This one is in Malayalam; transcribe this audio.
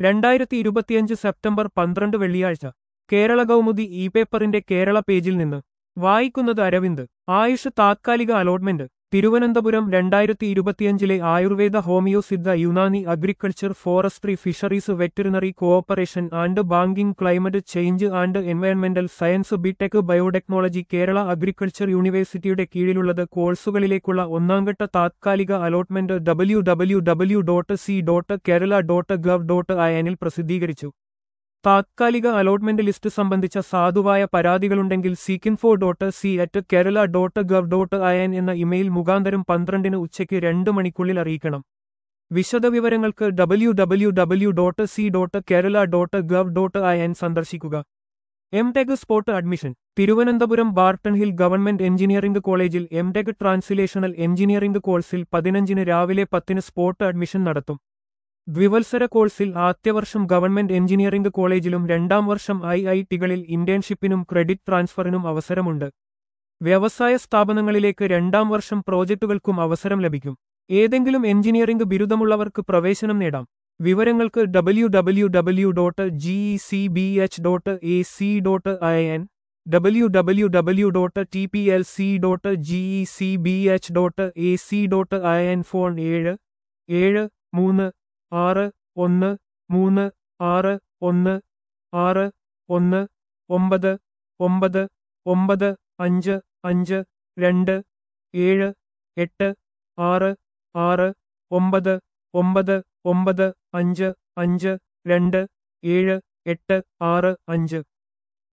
രണ്ടായിരത്തി ഇരുപത്തിയഞ്ച് സെപ്റ്റംബർ പന്ത്രണ്ട് വെള്ളിയാഴ്ച കേരള കൗമുദി ഇ പേപ്പറിന്റെ കേരള പേജിൽ നിന്ന് വായിക്കുന്നത് അരവിന്ദ് ആയുഷ് താത്കാലിക അലോട്ട്മെന്റ് തിരുവനന്തപുരം രണ്ടായിരത്തി ഇരുപത്തിയഞ്ചിലെ Ayurveda homeo Siddha Unani agriculture forestry fisheries veterinary cooperation and banking climate change and എൻവയൺമെന്റൽ science BTech biotechnology Kerala agriculture യൂണിവേഴ്സിറ്റിയുടെ കീഴിലുള്ളത് കോഴ്സുകളിലേക്കുള്ള ഒന്നാംഘട്ട താത്കാലിക allotment W W W dot C dot Kerala dot gov dot I പ്രസിദ്ധീകരിച്ചു താത്കാലിക അലോട്ട്മെന്റ് ലിസ്റ്റ് സംബന്ധിച്ച സാധുവായ പരാതികളുണ്ടെങ്കിൽ ceekinfo dot C at Kerala dot gov dot I N എന്ന ഇമെയിൽ മുഖാന്തരം പന്ത്രണ്ടിന് ഉച്ചയ്ക്ക് രണ്ട് മണിക്കുള്ളിൽ അറിയിക്കണം വിശദവിവരങ്ങൾക്ക് W W W dot C dot Kerala dot gov dot I N സന്ദർശിക്കുക M tech spot admission Thiruvananthapuram Barton Hill government engineering കോളേജിൽ എം ടെക് ട്രാൻസ്ലേഷണൽ എഞ്ചിനീയറിംഗ് കോഴ്സിൽ പതിനഞ്ചിന് രാവിലെ പത്തിന് സ്പോട്ട് അഡ്മിഷൻ നടത്തും ദ്വിവത്സര കോഴ്സിൽ ആദ്യവർഷം ഗവൺമെന്റ് എഞ്ചിനീയറിംഗ് കോളേജിലും രണ്ടാം വർഷം ഐ ഐ ടികളിൽ ഇന്റേൺഷിപ്പിനും ക്രെഡിറ്റ് ട്രാൻസ്ഫറിനും അവസരമുണ്ട് വ്യവസായ സ്ഥാപനങ്ങളിലേക്ക് രണ്ടാം വർഷം പ്രോജക്റ്റുകൾക്കും അവസരം ലഭിക്കും ഏതെങ്കിലും എഞ്ചിനീയറിംഗ് ബിരുദമുള്ളവർക്ക് പ്രവേശനം നേടാം വിവരങ്ങൾക്ക് W W W dot G C B H dot A C dot I N W W W dot T P L C dot G C B H dot A C dot I N phone ഏഴ് ഏഴ് മൂന്ന് ആറ് ഒന്ന് മൂന്ന് ആറ് ഒന്ന് ആറ് ഒന്ന് ഒമ്പത് ഒമ്പത് ഒമ്പത് അഞ്ച് അഞ്ച് രണ്ട് ഏഴ് എട്ട് ആറ് ആറ് ഒമ്പത് ഒമ്പത് ഒമ്പത് അഞ്ച് അഞ്ച് രണ്ട് ഏഴ് എട്ട് ആറ് അഞ്ച്